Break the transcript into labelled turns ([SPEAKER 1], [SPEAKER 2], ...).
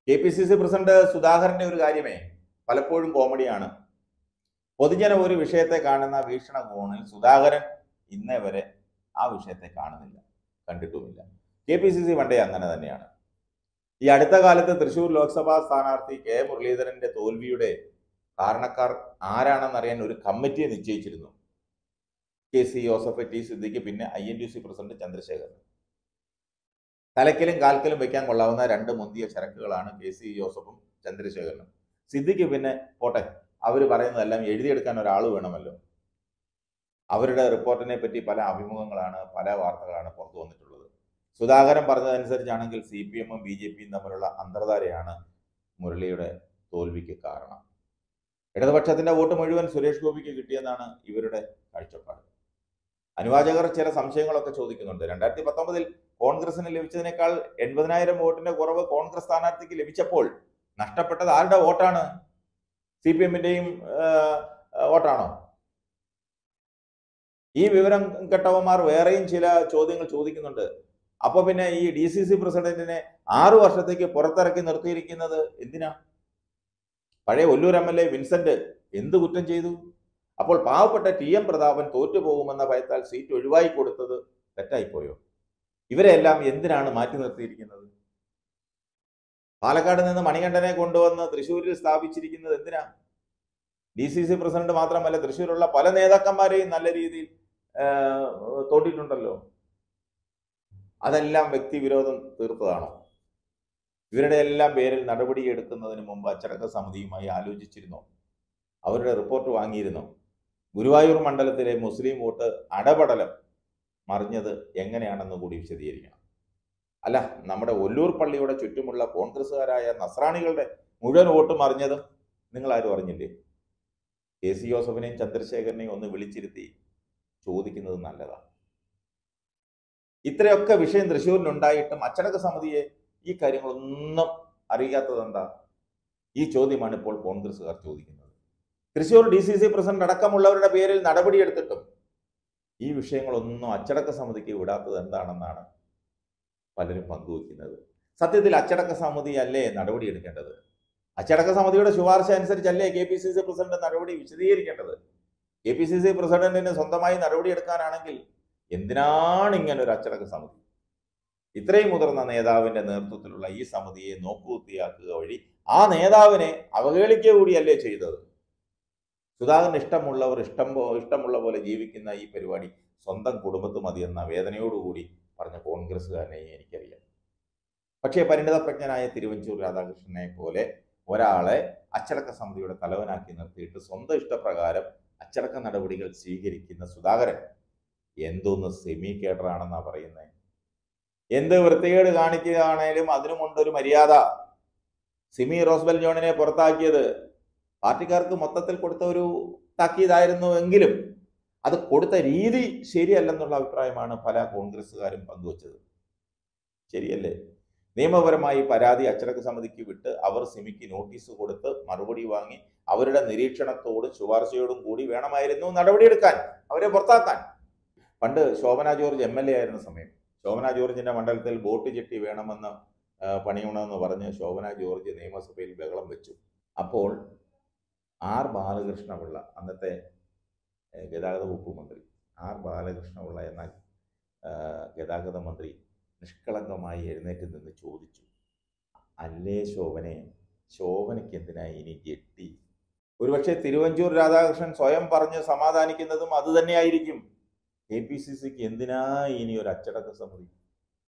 [SPEAKER 1] K P C C president സുധാകരന്റെ ഒരു കാര്യമേ പലപ്പോഴും കോമഡിയാണ് പൊതുജനം ഒരു വിഷയത്തെ കാണുന്ന വീക്ഷണകോണിൽ സുധാകരൻ ഇന്നേ വരെ ആ വിഷയത്തെ കാണുന്നില്ല കണ്ടിട്ടുമില്ല കെ പി സി സി പണ്ടേ അങ്ങനെ തന്നെയാണ് ഈ അടുത്ത കാലത്ത് തൃശൂർ ലോക്സഭാ സ്ഥാനാർത്ഥി കെ മുരളീധരന്റെ തോൽവിയുടെ കാരണക്കാർ ആരാണെന്നറിയാൻ ഒരു കമ്മിറ്റിയെ നിശ്ചയിച്ചിരുന്നു K C Joseph T Siddique പിന്നെ I N T C president Chandrasekharan തലക്കിലും കാൽക്കലും വെക്കാൻ കൊള്ളാവുന്ന രണ്ട് മുന്തിയ ചരക്കുകളാണ് കെ സി ജോസഫും ചന്ദ്രശേഖരനും സിദ്ദിഖ് പിന്നെ പോട്ടെ അവർ പറയുന്നതെല്ലാം എഴുതിയെടുക്കാൻ ഒരാൾ വേണമല്ലോ അവരുടെ റിപ്പോർട്ടിനെ പറ്റി പല അഭിമുഖങ്ങളാണ് പല വാർത്തകളാണ് പുറത്തു വന്നിട്ടുള്ളത് സുധാകരൻ പറഞ്ഞതനുസരിച്ചാണെങ്കിൽ സി പി എമ്മും ബി ജെ പിയും തമ്മിലുള്ള അന്തർധാരയാണ് മുരളിയുടെ തോൽവിക്ക് കാരണം ഇടതുപക്ഷത്തിന്റെ വോട്ട് മുഴുവൻ സുരേഷ് ഗോപിക്ക് കിട്ടിയെന്നാണ് ഇവരുടെ കാഴ്ചപ്പാട് അനുവാചകർ ചില സംശയങ്ങളൊക്കെ ചോദിക്കുന്നുണ്ട് രണ്ടായിരത്തി പത്തൊമ്പതിൽ കോൺഗ്രസിന് ലഭിച്ചതിനേക്കാൾ എൺപതിനായിരം വോട്ടിന്റെ കുറവ് കോൺഗ്രസ് സ്ഥാനാർത്ഥിക്ക് ലഭിച്ചപ്പോൾ നഷ്ടപ്പെട്ടത് ആരുടെ വോട്ടാണ് സി പി എമ്മിന്റെയും വോട്ടാണോ ഈ വിവരം കെട്ടവന്മാർ വേറെയും ചില ചോദ്യങ്ങൾ ചോദിക്കുന്നുണ്ട് അപ്പൊ പിന്നെ ഈ ഡി സി സി പ്രസിഡന്റിനെ ആറു വർഷത്തേക്ക് പുറത്തിറക്കി നിർത്തിയിരിക്കുന്നത് എന്തിനാ പഴയ Ollur M L A Vincent എന്ത് കുറ്റം ചെയ്തു അപ്പോൾ പാവപ്പെട്ട ടി എം പ്രതാപൻ തോറ്റുപോകുമെന്ന ഭയത്താൽ സീറ്റ് ഒഴിവായി കൊടുത്തത് തെറ്റായിപ്പോയോ ഇവരെല്ലാം എന്തിനാണ് മാറ്റി നിർത്തിയിരിക്കുന്നത് പാലക്കാട് നിന്ന് മണികണ്ഠനെ കൊണ്ടുവന്ന് തൃശ്ശൂരിൽ സ്ഥാപിച്ചിരിക്കുന്നത് എന്തിനാ ഡി സി സി പ്രസിഡന്റ് മാത്രമല്ല തൃശ്ശൂരുള്ള പല നേതാക്കന്മാരെയും നല്ല രീതിയിൽ ആ, തോട്ടിട്ടുണ്ടല്ലോ അതെല്ലാം വ്യക്തിവിരോധം തീർത്തതാണോ ഇവരുടെ എല്ലാം പേരിൽ നടപടിയെടുക്കുന്നതിന് മുമ്പ് അച്ചടക്ക സമിതിയുമായി ആലോചിച്ചിരുന്നോ അവരുടെ റിപ്പോർട്ട് വാങ്ങിയിരുന്നോ ഗുരുവായൂർ മണ്ഡലത്തിലെ മുസ്ലിം വോട്ട് അടപടലം മറിഞ്ഞത് എങ്ങനെയാണെന്ന് കൂടി വിശദീകരിക്കണം അല്ല നമ്മുടെ ഒല്ലൂർ പള്ളിയുടെ ചുറ്റുമുള്ള കോൺഗ്രസ്സുകാരായ നസ്രാണികളുടെ മുഴുവൻ വോട്ട് മറിഞ്ഞതും നിങ്ങൾ ആരും അറിഞ്ഞില്ലേ കെ സി ജോസഫിനെയും ചന്ദ്രശേഖരനെയും ഒന്ന് വിളിച്ചിരുത്തി ചോദിക്കുന്നത് നല്ലതാണ് ഇത്രയൊക്കെ വിഷയം തൃശ്ശൂരിനുണ്ടായിട്ടും അച്ചടക്ക സമിതിയെ ഈ കാര്യങ്ങളൊന്നും അറിയാത്തത് എന്താ ഈ ചോദ്യമാണ് ഇപ്പോൾ കോൺഗ്രസ്സുകാർ ചോദിക്കുന്നത് Thrissur D C C president അടക്കമുള്ളവരുടെ പേരിൽ നടപടിയെടുത്തിട്ടും ഈ വിഷയങ്ങളൊന്നും അച്ചടക്ക സമിതിക്ക് വിടാത്തത് എന്താണെന്നാണ് പലരും പങ്കുവയ്ക്കുന്നത് സത്യത്തിൽ അച്ചടക്ക സമിതി അല്ലേ നടപടിയെടുക്കേണ്ടത് അച്ചടക്ക സമിതിയുടെ ശുപാർശ അനുസരിച്ചല്ലേ K P C C president നടപടി വിശദീകരിക്കേണ്ടത് കെ പി സി സി പ്രസിഡന്റിന് സ്വന്തമായി നടപടിയെടുക്കാനാണെങ്കിൽ എന്തിനാണ് ഇങ്ങനെ ഒരു അച്ചടക്ക സമിതി ഇത്രയും മുതിർന്ന നേതാവിന്റെ നേതൃത്വത്തിലുള്ള ഈ സമിതിയെ നോക്കുകുത്തിയാക്കുക വഴി ആ നേതാവിനെ അവഹേളിക്കുക കൂടിയല്ലേ ചെയ്തത് സുധാകരന് ഇഷ്ടമുള്ളവർ ഇഷ്ടം പോ ഇഷ്ടമുള്ള പോലെ ജീവിക്കുന്ന ഈ പരിപാടി സ്വന്തം കുടുംബത്ത് മതിയെന്ന വേദനയോടുകൂടി പറഞ്ഞ കോൺഗ്രസ്സുകാരനെ എനിക്കറിയാം പക്ഷേ പരിണിതപ്രജ്ഞനായ തിരുവഞ്ചൂർ രാധാകൃഷ്ണനെ പോലെ ഒരാളെ അച്ചടക്ക സമിതിയുടെ തലവനാക്കി നിർത്തിയിട്ട് സ്വന്തം ഇഷ്ടപ്രകാരം അച്ചടക്ക നടപടികൾ സ്വീകരിക്കുന്ന സുധാകരൻ എന്തോന്ന് സെമി കേഡറാണെന്നാ പറയുന്നത് എന്ത് വൃത്തികേട് കാണിക്കുകയാണേലും അതിനുമുണ്ടൊരു മര്യാദ സിമി റോസ്ബൽ ജോണിനെ പുറത്താക്കിയത് പാർട്ടിക്കാർക്ക് മൊത്തത്തിൽ കൊടുത്ത ഒരു താക്കീതായിരുന്നു എങ്കിലും അത് കൊടുത്ത രീതി ശരിയല്ലെന്നുള്ള അഭിപ്രായമാണ് പല കോൺഗ്രസ്സുകാരും പങ്കുവച്ചത് ശരിയല്ലേ നിയമപരമായി പരാതി അച്ചടക്ക സമിതിക്ക് വിട്ട് അവർ സിമിക്ക് നോട്ടീസ് കൊടുത്ത് മറുപടി വാങ്ങി അവരുടെ നിരീക്ഷണത്തോടും ശുപാർശയോടും കൂടി വേണമായിരുന്നു നടപടിയെടുക്കാൻ അവരെ പുറത്താക്കാൻ പണ്ട് Shobhana George M L A ആയിരുന്ന സമയം ശോഭന ജോർജിന്റെ മണ്ഡലത്തിൽ ബോട്ട് ജെട്ടി വേണമെന്ന് ആ, പണിയണമെന്ന് പറഞ്ഞ് ശോഭന ജോർജ് നിയമസഭയിൽ ബഹളം വെച്ചു അപ്പോൾ ആർ ബാലകൃഷ്ണപിള്ള അന്നത്തെ ഏ, ഗതാഗത വകുപ്പ് മന്ത്രി ആർ ബാലകൃഷ്ണപിള്ള എന്ന ആ, ഗതാഗത മന്ത്രി നിഷ്കളങ്കമായി എഴുന്നേറ്റ് നിന്ന് ചോദിച്ചു അല്ലേ ശോഭനെ ശോഭനയ്ക്ക് എന്തിനാ ഇനി ജെട്ടി ഒരുപക്ഷെ തിരുവഞ്ചൂർ രാധാകൃഷ്ണൻ സ്വയം പറഞ്ഞ് സമാധാനിക്കുന്നതും അത് തന്നെയായിരിക്കും കെ പി സി സിക്ക് എന്തിനാ ഇനി ഒരു അച്ചടക്ക സമിതി